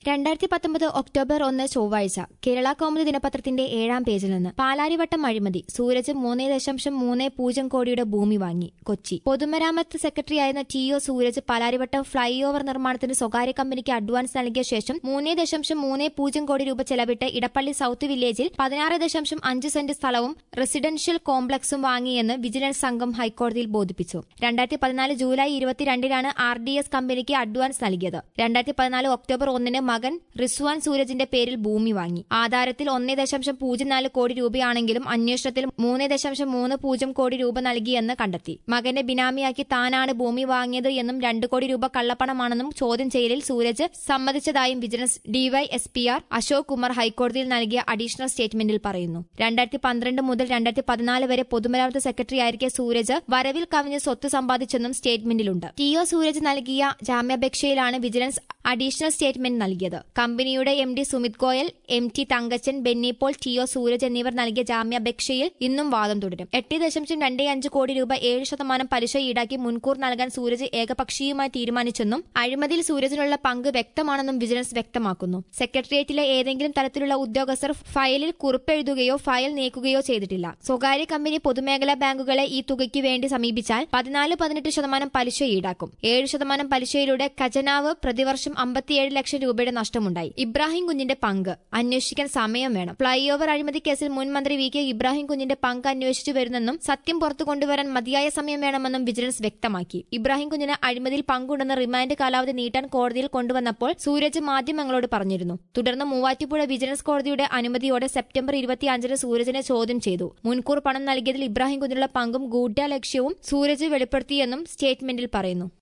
രണ്ടായിരത്തി പത്തൊമ്പത് ഒക്ടോബർ ഒന്ന് ചൊവ്വാഴ്ച കേരള കൗമുദി ദിനപത്രത്തിന്റെ ഏഴാം പേജിൽ നിന്ന് പാലാരിവട്ടം അഴിമതി സൂരജ് മൂന്ന് ദശാംശം മൂന്ന് പൂജ്യം കോടിയുടെ ഭൂമി വാങ്ങി കൊച്ചി പൊതുമരാമത്ത് സെക്രട്ടറിയായിരുന്ന T O Sooraj Palarivattam flyover നിർമ്മാണത്തിന് സ്വകാര്യ കമ്പനിക്ക് അഡ്വാൻസ് നൽകിയ ശേഷം മൂന്ന് ദശാംശം മൂന്ന് പൂജ്യം കോടി രൂപ ചെലവിട്ട് ഇടപ്പള്ളി സൌത്ത് വില്ലേജിൽ പതിനാറ് ദശാംശം അഞ്ച് സെന്റ് സ്ഥലവും റെസിഡൻഷ്യൽ കോംപ്ലക്സും വാങ്ങിയെന്ന് വിജിലൻസ് സംഘം ഹൈക്കോടതിയിൽ ബോധിപ്പിച്ചു രണ്ടായിരത്തി പതിനാല് ജൂലൈ ഇരുപത്തിരണ്ടിനാണ് ആർ ഡി എസ് കമ്പനിക്ക് അഡ്വാൻസ് നൽകിയത് രണ്ടായിരത്തി പതിനാല് ഒക്ടോബർ ഒന്നിന് മകൻ റിസ്വാൻ സൂരജിന്റെ പേരിൽ ഭൂമി വാങ്ങി ആധാരത്തിൽ ഒന്നേ ദശാംശം പൂജ്യം നാല് കോടി രൂപയാണെങ്കിലും അന്വേഷണത്തിൽ മൂന്ന് ദശാംശം മൂന്ന് പൂജ്യം കോടി രൂപ നൽകിയെന്ന് കണ്ടെത്തി മകനെ ബിനാമിയാക്കി താനാണ് ഭൂമി വാങ്ങിയത് എന്നും രണ്ട് കോടി രൂപ കള്ളപ്പണമാണെന്നും ചോദ്യം ചെയ്യലിൽ സൂരജ് സമ്മതിച്ചതായും vigilance D Y S P R Ashok Kumar ഹൈക്കോടതിയിൽ നൽകിയ അഡീഷണൽ സ്റ്റേറ്റ്മെന്റിൽ പറയുന്നു രണ്ടായിരത്തി പന്ത്രണ്ട് മുതൽ രണ്ടായിരത്തി പതിനാല് വരെ പൊതുമരാമത്ത് സെക്രട്ടറി ആയിരിക്കെ സൂരജ് വരവിൽ കവിഞ്ഞ് സ്വത്ത് സമ്പാദിച്ചെന്നും സ്റ്റേറ്റ്മെന്റിലുണ്ട് ടി ഒ സൂരജ് നൽകിയ ജാമ്യാപേക്ഷയിലാണ് വിജിലൻസ് അഡീഷണൽ സ്റ്റേറ്റ്മെന്റ് നൽകിയത് കമ്പനിയുടെ M D Sumit Goyal M T Thankachan Benny Paul T O Sooraj എന്നിവർ നൽകിയ ജാമ്യാപേക്ഷയിൽ ഇന്നും വാദം തുടരും എട്ട് ദശാംശം രണ്ടേ അഞ്ച് കോടി രൂപ ഏഴ് ശതമാനം പലിശ ഈടാക്കി മുൻകൂർ നൽകാൻ സൂരജ് ഏകപക്ഷീയമായി തീരുമാനിച്ചെന്നും അഴിമതിയിൽ സൂരജിനുള്ള പങ്ക് വ്യക്തമാണെന്നും വിജിലൻസ് വ്യക്തമാക്കുന്നു സെക്രട്ടേറിയറ്റിലെ ഏതെങ്കിലും തരത്തിലുള്ള ഉദ്യോഗസ്ഥർ ഫയലിൽ കുറിപ്പെഴുതുകയോ ഫയൽ നീക്കുകയോ ചെയ്തിട്ടില്ല സ്വകാര്യ കമ്പനി പൊതുമേഖലാ ബാങ്കുകളെ ഈ തുകയ്ക്ക് വേണ്ടി സമീപിച്ചാൽ പതിനാല് പതിനെട്ട് ശതമാനം പലിശ ഈടാക്കും ഏഴ് ശതമാനം പലിശയിലൂടെ ഖജനാവ് പ്രതിവർഷം അമ്പത്തിയേഴ് ലക്ഷം രൂപയുടെ നഷ്ടമുണ്ടായി ഇബ്രാഹിം കുഞ്ഞിന്റെ പങ്ക് അന്വേഷിക്കാൻ സമയം വേണം ഫ്ളൈ ഓവർ അഴിമതി കേസിൽ മുൻ മന്ത്രി വി കെ ഇബ്രാഹിം കുഞ്ഞിന്റെ പങ്ക് അന്വേഷിച്ചു വരുന്നെന്നും സത്യം പുറത്തു കൊണ്ടുവരാൻ മതിയായ സമയം വേണമെന്നും വിജിലൻസ് വ്യക്തമാക്കി ഇബ്രാഹിം കുഞ്ഞിന് അഴിമതിയിൽ പങ്കുണ്ടെന്ന് റിമാൻഡ് കാലാവധി നീട്ടാൻ കോടതിയിൽ കൊണ്ടുവന്നപ്പോൾ സൂരജ് മാധ്യമങ്ങളോട് പറഞ്ഞിരുന്നു തുടർന്ന് മൂവാറ്റുപുഴ വിജിലൻസ് കോടതിയുടെ അനുമതിയോടെ സെപ്റ്റംബർ ഇരുപത്തിയഞ്ചിന് സൂരജിനെ ചോദ്യം ചെയ്തു മുൻകൂർ പണം നൽകിയതിൽ ഇബ്രാഹിം കുഞ്ഞിനുള്ള പങ്കും ഗൂഢലക്ഷ്യവും സൂരജ് വെളിപ്പെടുത്തിയെന്നും സ്റ്റേറ്റ്മെന്റിൽ പറയുന്നു